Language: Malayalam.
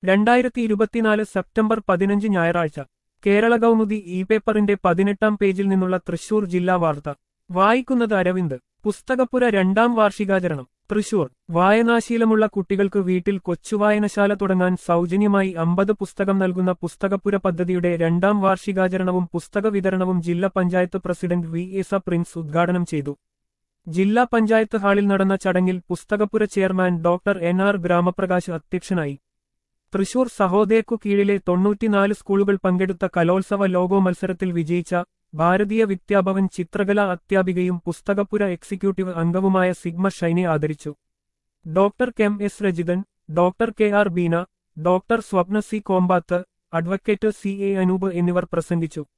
രണ്ടായിരത്തി ഇരുപത്തിനാല് സെപ്റ്റംബർ പതിനഞ്ച് ഞായറാഴ്ച കേരള കൗമുദി ഇ പേപ്പറിന്റെ പതിനെട്ടാം പേജിൽ നിന്നുള്ള തൃശൂർ ജില്ലാ വാർത്ത വായിക്കുന്നത് അരവിന്ദ് പുസ്തകപ്പുര രണ്ടാം വാർഷികാചരണം തൃശൂർ വായനാശീലമുള്ള കുട്ടികൾക്ക് വീട്ടിൽ കൊച്ചുവായനശാല തുടങ്ങാൻ സൗജന്യമായി അമ്പത് പുസ്തകം നൽകുന്ന പുസ്തകപ്പുര പദ്ധതിയുടെ രണ്ടാം വാർഷികാചരണവും പുസ്തക വിതരണവും ജില്ലാ panchayat president V S Prince ഉദ്ഘാടനം ചെയ്തു ജില്ലാ പഞ്ചായത്ത് ഹാളിൽ നടന്ന ചടങ്ങിൽ Pusthakappura chairman doctor N R Gramaprakash അധ്യക്ഷനായി തൃശൂർ സഹോദയക്കു കീഴിലെ തൊണ്ണൂറ്റിനാല് സ്കൂളുകൾ പങ്കെടുത്ത കലോത്സവ ലോഗോ മത്സരത്തിൽ വിജയിച്ച ഭാരതീയ വിദ്യാഭവൻ ചിത്രകലാ അധ്യാപികയും പുസ്തകപ്പുര എക്സിക്യൂട്ടീവ് അംഗവുമായ സിഗ്മ ഷൈനെ ആദരിച്ചു ഡോക്ടർ കെം S Rajithan doctor K R Beena doctor Swapna C Kombath advocate C A Anoop എന്നിവർ പ്രസംഗിച്ചു